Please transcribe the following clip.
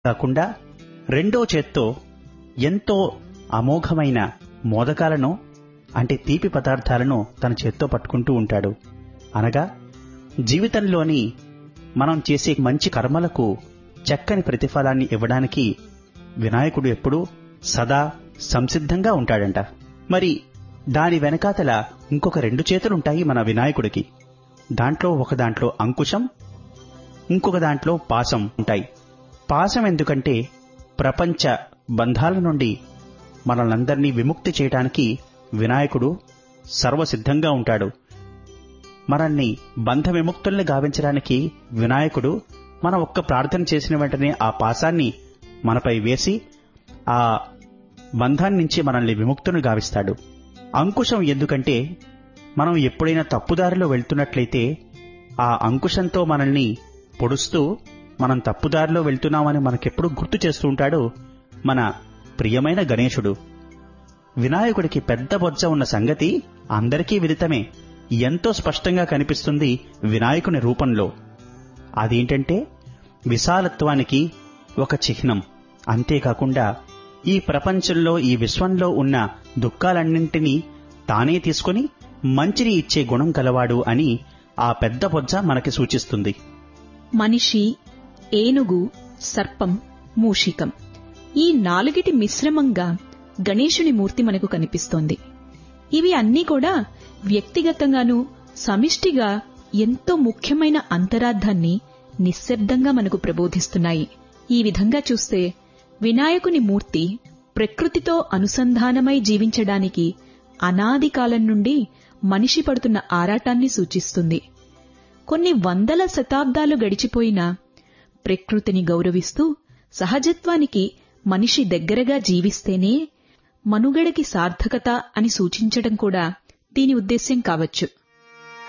కాకుండా రెండో చేత్తో ఎంతో అమోఘమైన మోదకాలను అంటే తీపి పదార్థాలను తన చేత్తో పట్టుకుంటూ ఉంటాడు అనగా జీవితంలోని మనం చేసే మంచి కర్మలకు చక్కని ప్రతిఫలాన్ని ఇవ్వడానికి వినాయకుడు ఎప్పుడూ సదా సంసిద్ధంగా ఉంటాడంట మరి దాని వెనకాతల ఇంకొక రెండు చేతులుంటాయి మన వినాయకుడికి దాంట్లో ఒక దాంట్లో అంకుశం ఇంకొక దాంట్లో పాసం ఉంటాయి పాసం ఎందుకంటే ప్రపంచ బంధాల నుండి మనల్నందరినీ విముక్తి చేయటానికి వినాయకుడు సర్వసిద్ధంగా ఉంటాడు మనల్ని బంధ విముక్తుల్ని గావించడానికి వినాయకుడు మనం ఒక్క ప్రార్థన చేసిన వెంటనే ఆ పాసాన్ని మనపై వేసి ఆ బంధాన్ని నుంచి మనల్ని విముక్తుని గావిస్తాడు అంకుశం ఎందుకంటే మనం ఎప్పుడైనా తప్పుదారిలో వెళ్తున్నట్లయితే ఆ అంకుశంతో మనల్ని పొడుస్తూ మనం తప్పుదారిలో వెళ్తున్నామని మనకెప్పుడు గుర్తు చేస్తూ ఉంటాడు మన ప్రియమైన గణేశుడు వినాయకుడికి పెద్ద బొజ్జ ఉన్న సంగతి అందరికీ విదితమే ఎంతో స్పష్టంగా కనిపిస్తుంది వినాయకుని రూపంలో అదేంటంటే విశాలత్వానికి ఒక చిహ్నం అంతేకాకుండా ఈ ప్రపంచంలో ఈ విశ్వంలో ఉన్న దుఃఖాలన్నింటినీ తానే తీసుకుని మంచిని ఇచ్చే గుణం గలవాడు అని ఆ పెద్ద బొజ్జ మనకి సూచిస్తుంది మనిషి ఏనుగు సర్పం మూషికం ఈ నాలుగిటి మిశ్రమంగా గణేశుని మూర్తి మనకు కనిపిస్తోంది ఇవి అన్నీ కూడా వ్యక్తిగతంగానూ సమిష్టిగా ఎంతో ముఖ్యమైన అంతరార్థాన్ని నిశ్శబ్దంగా మనకు ప్రబోధిస్తున్నాయి ఈ విధంగా చూస్తే వినాయకుని మూర్తి ప్రకృతితో అనుసంధానమై జీవించడానికి అనాది కాలం నుండి మనిషి పడుతున్న ఆరాటాన్ని సూచిస్తుంది కొన్ని వందల శతాబ్దాలు గడిచిపోయినా ప్రకృతిని గౌరవిస్తూ సహజత్వానికి మనిషి దగ్గరగా జీవిస్తేనే మనుగడకి సార్థకత అని సూచించడం కూడా దీని ఉద్దేశ్యం కావచ్చు